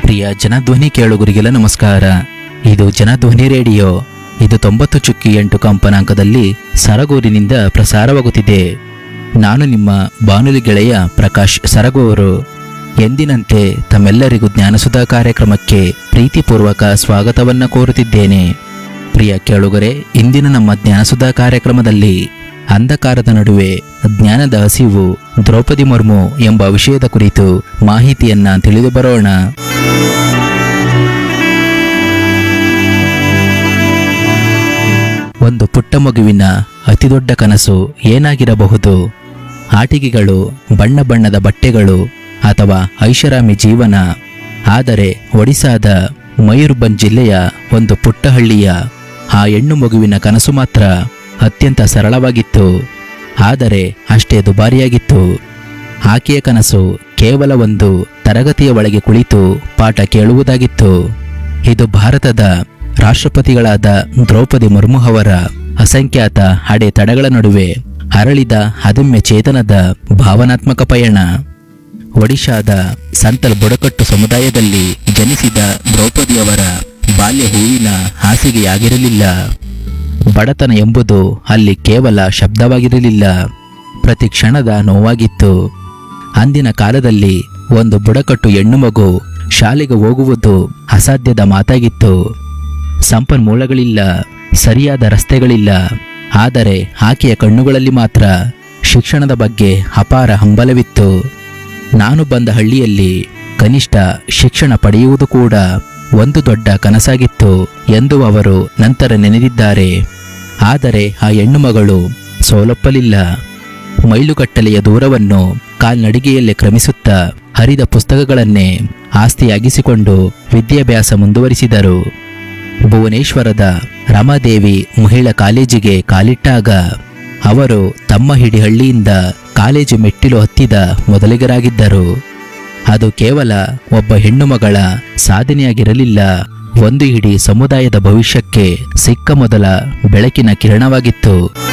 ಪ್ರಿಯ ಜನಧ್ವನಿ ಕೇಳುಗರಿಗೆಲ್ಲ ನಮಸ್ಕಾರ ಇದು ಜನಧ್ವನಿ ರೇಡಿಯೋ ಇದು ತೊಂಬತ್ತು ಚುಕ್ಕಿ ಎಂಟು ಕಂಪನಾಂಕದಲ್ಲಿ ಸರಗೂರಿನಿಂದ ಪ್ರಸಾರವಾಗುತ್ತಿದೆ ನಾನು ನಿಮ್ಮ ಬಾನುಲಿ ಗೆಳೆಯ ಪ್ರಕಾಶ್ ಸರಗು ಅವರು ಎಂದಿನಂತೆ ತಮ್ಮೆಲ್ಲರಿಗೂ ಜ್ಞಾನಸುಧಾ ಕಾರ್ಯಕ್ರಮಕ್ಕೆ ಪ್ರೀತಿಪೂರ್ವಕ ಸ್ವಾಗತವನ್ನ ಕೋರುತ್ತಿದ್ದೇನೆ ಪ್ರಿಯ ಕೇಳುಗರೆ ಇಂದಿನ ನಮ್ಮ ಜ್ಞಾನಸುಧಾ ಕಾರ್ಯಕ್ರಮದಲ್ಲಿ ಅಂಧಕಾರದ ನಡುವೆ ಜ್ಞಾನದ ಹಸಿವು ದ್ರೌಪದಿ ಮುರ್ಮು ಎಂಬ ವಿಷಯದ ಕುರಿತು ಮಾಹಿತಿಯನ್ನ ತಿಳಿದು ಬರೋಣ ಒಂದು ಪುಟ್ಟ ಮಗುವಿನ ಅತಿದೊಡ್ಡ ಕನಸು ಏನಾಗಿರಬಹುದು ಆಟಿಕೆಗಳು ಬಣ್ಣ ಬಣ್ಣದ ಬಟ್ಟೆಗಳು ಅಥವಾ ಐಷಾರಾಮಿ ಜೀವನ ಆದರೆ ಒಡಿಸಾದ ಮಯೂರ್ಭಂಜ್ ಜಿಲ್ಲೆಯ ಒಂದು ಪುಟ್ಟ ಹಳ್ಳಿಯ ಆ ಹೆಣ್ಣು ಮಗುವಿನ ಕನಸು ಮಾತ್ರ ಅತ್ಯಂತ ಸರಳವಾಗಿತ್ತು ಆದರೆ ಅಷ್ಟೇ ದುಬಾರಿಯಾಗಿತ್ತು ಆಕೆಯ ಕನಸು ಕೇವಲ ಒಂದು ತರಗತಿಯ ಒಳಗೆ ಕುಳಿತು ಪಾಠ ಕೇಳುವುದಾಗಿತ್ತು ಇದು ಭಾರತದ ರಾಷ್ಟ್ರಪತಿಗಳಾದ ದ್ರೌಪದಿ ಮುರ್ಮು ಅವರ ಅಸಂಖ್ಯಾತ ಅಡೆತಡೆಗಳ ನಡುವೆ ಅರಳಿದ ಅದಮ್ಯ ಚೇತನದ ಭಾವನಾತ್ಮಕ ಪಯಣ ಒಡಿಶಾದ ಸಂತಲ್ ಬುಡಕಟ್ಟು ಸಮುದಾಯದಲ್ಲಿ ಜನಿಸಿದ ದ್ರೌಪದಿಯವರ ಬಾಲ್ಯ ಹೂವಿನ ಹಾಸಿಗೆಯಾಗಿರಲಿಲ್ಲ ಬಡತನ ಎಂಬುದು ಅಲ್ಲಿ ಕೇವಲ ಶಬ್ದವಾಗಿರಲಿಲ್ಲ ಪ್ರತಿ ಕ್ಷಣದ ನೋವಾಗಿತ್ತು ಅಂದಿನ ಕಾಲದಲ್ಲಿ ಒಂದು ಬುಡಕಟ್ಟು ಹೆಣ್ಣು ಮಗು ಶಾಲೆಗೆ ಹೋಗುವುದು ಅಸಾಧ್ಯದ ಮಾತಾಗಿತ್ತು ಸಂಪನ್ಮೂಲಗಳಿಲ್ಲ ಸರಿಯಾದ ರಸ್ತೆಗಳಿಲ್ಲ ಆದರೆ ಆಕೆಯ ಕಣ್ಣುಗಳಲ್ಲಿ ಮಾತ್ರ ಶಿಕ್ಷಣದ ಬಗ್ಗೆ ಅಪಾರ ಹಂಬಲವಿತ್ತು ನಾನು ಬಂದ ಹಳ್ಳಿಯಲ್ಲಿ ಕನಿಷ್ಠ ಶಿಕ್ಷಣ ಪಡೆಯುವುದು ಕೂಡ ಒಂದು ದೊಡ್ಡ ಕನಸಾಗಿತ್ತು ಎಂದು ಅವರು ನಂತರ ನೆನೆದಿದ್ದಾರೆ ಆದರೆ ಆ ಹೆಣ್ಣು ಮಗಳು ಸೋಲೊಪ್ಪಲಿಲ್ಲ ಮೈಲುಗಟ್ಟಲೆಯ ದೂರವನ್ನು ಕಾಲ್ನಡಿಗೆಯಲ್ಲೇ ಕ್ರಮಿಸುತ್ತಾ ಹರಿದ ಪುಸ್ತಕಗಳನ್ನೇ ಆಸ್ತಿಯಾಗಿಸಿಕೊಂಡು ವಿದ್ಯಾಭ್ಯಾಸ ಮುಂದುವರಿಸಿದರು ಭುವನೇಶ್ವರದ ರಮಾದೇವಿ ಮಹಿಳಾ ಕಾಲೇಜಿಗೆ ಕಾಲಿಟ್ಟಾಗ ಅವರು ತಮ್ಮ ಹಿಡಿಹಳ್ಳಿಯಿಂದ ಕಾಲೇಜು ಮೆಟ್ಟಿಲು ಹತ್ತಿದ ಮೊದಲಿಗರಾಗಿದ್ದರು ಅದು ಕೇವಲ ಒಬ್ಬ ಹೆಣ್ಣು ಮಗಳ ಸಾಧನೆಯಾಗಿರಲಿಲ್ಲ ಒಂದು ಇಡೀ ಸಮುದಾಯದ ಭವಿಷ್ಯಕ್ಕೆ ಸಿಕ್ಕ ಮೊದಲ ಬೆಳಕಿನ ಕಿರಣವಾಗಿತ್ತು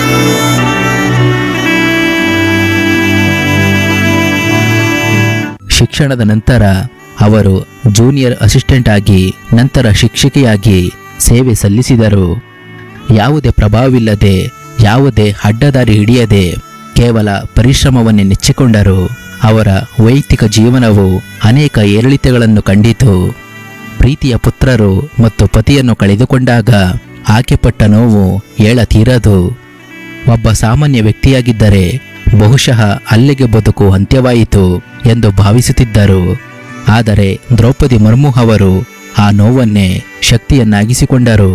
ಶಿಕ್ಷಣದ ನಂತರ ಅವರು ಜೂನಿಯರ್ ಅಸಿಸ್ಟೆಂಟ್ ಆಗಿ ನಂತರ ಶಿಕ್ಷಕಿಯಾಗಿ ಸೇವೆ ಸಲ್ಲಿಸಿದರು ಯಾವುದೇ ಪ್ರಭಾವವಿಲ್ಲದೆ ಯಾವುದೇ ಅಡ್ಡದಾರಿ ಹಿಡಿಯದೆ ಕೇವಲ ಪರಿಶ್ರಮವನ್ನೇ ನೆಚ್ಚಿಕೊಂಡರು ಅವರ ವೈಯಕ್ತಿಕ ಜೀವನವು ಅನೇಕ ಏರಿಳಿತಗಳನ್ನು ಕಂಡಿತು ಪ್ರೀತಿಯ ಪುತ್ರರು ಮತ್ತು ಪತಿಯನ್ನು ಕಳೆದುಕೊಂಡಾಗ ಆಕೆ ಪಟ್ಟ ನೋವು ಏಳತೀರದು ಒಬ್ಬ ಸಾಮಾನ್ಯ ವ್ಯಕ್ತಿಯಾಗಿದ್ದರೆ ಬಹುಶಃ ಅಲ್ಲಿಗೆ ಬದುಕು ಅಂತ್ಯವಾಯಿತು ಎಂದು ಭಾವಿಸುತ್ತಿದ್ದರು ಆದರೆ ದ್ರೌಪದಿ ಮುರ್ಮು ಅವರು ಆ ನೋವನ್ನೇ ಶಕ್ತಿಯನ್ನಾಗಿಸಿಕೊಂಡರು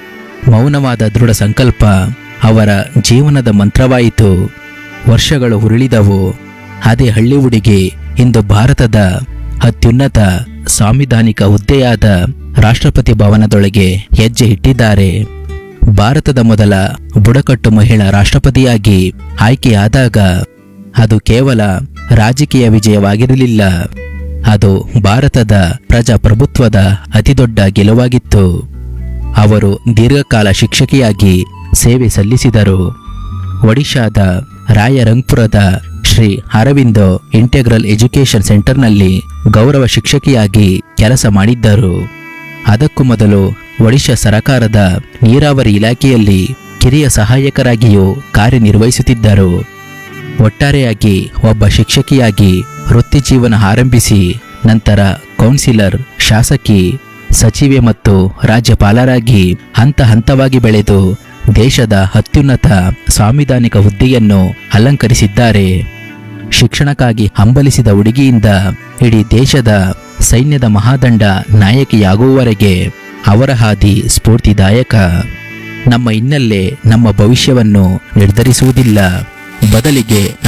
ಮೌನವಾದ ದೃಢ ಸಂಕಲ್ಪ ಅವರ ಜೀವನದ ಮಂತ್ರವಾಯಿತು ವರ್ಷಗಳು ಉರುಳಿದವು ಅದೇ ಹಳ್ಳಿ ಹುಡುಗಿ ಇಂದು ಭಾರತದ ಅತ್ಯುನ್ನತ ಸಾಂವಿಧಾನಿಕ ಹುದ್ದೆಯಾದ ರಾಷ್ಟ್ರಪತಿ ಭವನದೊಳಗೆ ಹೆಜ್ಜೆ ಇಟ್ಟಿದ್ದಾರೆ ಭಾರತದ ಮೊದಲ ಬುಡಕಟ್ಟು ಮಹಿಳಾ ರಾಷ್ಟ್ರಪತಿಯಾಗಿ ಆಯ್ಕೆಯಾದಾಗ ಅದು ಕೇವಲ ರಾಜಕೀಯ ವಿಜಯವಾಗಿರಲಿಲ್ಲ ಅದು ಭಾರತದ ಪ್ರಜಾಪ್ರಭುತ್ವದ ಅತಿದೊಡ್ಡ ಗೆಲುವಾಗಿತ್ತು ಅವರು ದೀರ್ಘಕಾಲ ಶಿಕ್ಷಕಿಯಾಗಿ ಸೇವೆ ಸಲ್ಲಿಸಿದರು ಒಡಿಶಾದ ರಾಯರಂಗ್ಪುರದ ಶ್ರೀ ಅರವಿಂದೋ ಇಂಟೆಗ್ರಲ್ ಎಜುಕೇಷನ್ ಸೆಂಟರ್ನಲ್ಲಿ ಗೌರವ ಶಿಕ್ಷಕಿಯಾಗಿ ಕೆಲಸ ಮಾಡಿದ್ದರು ಅದಕ್ಕೂ ಮೊದಲು ಒಡಿಶಾ ಸರಕಾರದ ನೀರಾವರಿ ಇಲಾಖೆಯಲ್ಲಿ ಕಿರಿಯ ಸಹಾಯಕರಾಗಿಯೂ ಕಾರ್ಯನಿರ್ವಹಿಸುತ್ತಿದ್ದರು ಒಟ್ಟಾರೆಯಾಗಿ ಒಬ್ಬ ಶಿಕ್ಷಕಿಯಾಗಿ ವೃತ್ತಿ ಜೀವನ ಆರಂಭಿಸಿ ನಂತರ ಕೌನ್ಸಿಲರ್ ಶಾಸಕಿ ಸಚಿವೆ ಮತ್ತು ರಾಜ್ಯಪಾಲರಾಗಿ ಹಂತ ಹಂತವಾಗಿ ಬೆಳೆದು ದೇಶದ ಅತ್ಯುನ್ನತ ಸಾಂವಿಧಾನಿಕ ಹುದ್ದೆಯನ್ನು ಅಲಂಕರಿಸಿದ್ದಾರೆ ಶಿಕ್ಷಣಕ್ಕಾಗಿ ಹಂಬಲಿಸಿದ ಹುಡುಗಿಯಿಂದ ಇಡೀ ದೇಶದ ಸೈನ್ಯದ ಮಹಾದಂಡ ನಾಯಕಿಯಾಗುವವರೆಗೆ ಅವರ ಹಾದಿ ಸ್ಫೂರ್ತಿದಾಯಕ ನಮ್ಮ ಹಿನ್ನೆಲೆ ನಮ್ಮ ಭವಿಷ್ಯವನ್ನು ನಿರ್ಧರಿಸುವುದಿಲ್ಲ ಬದಲಿಗೆ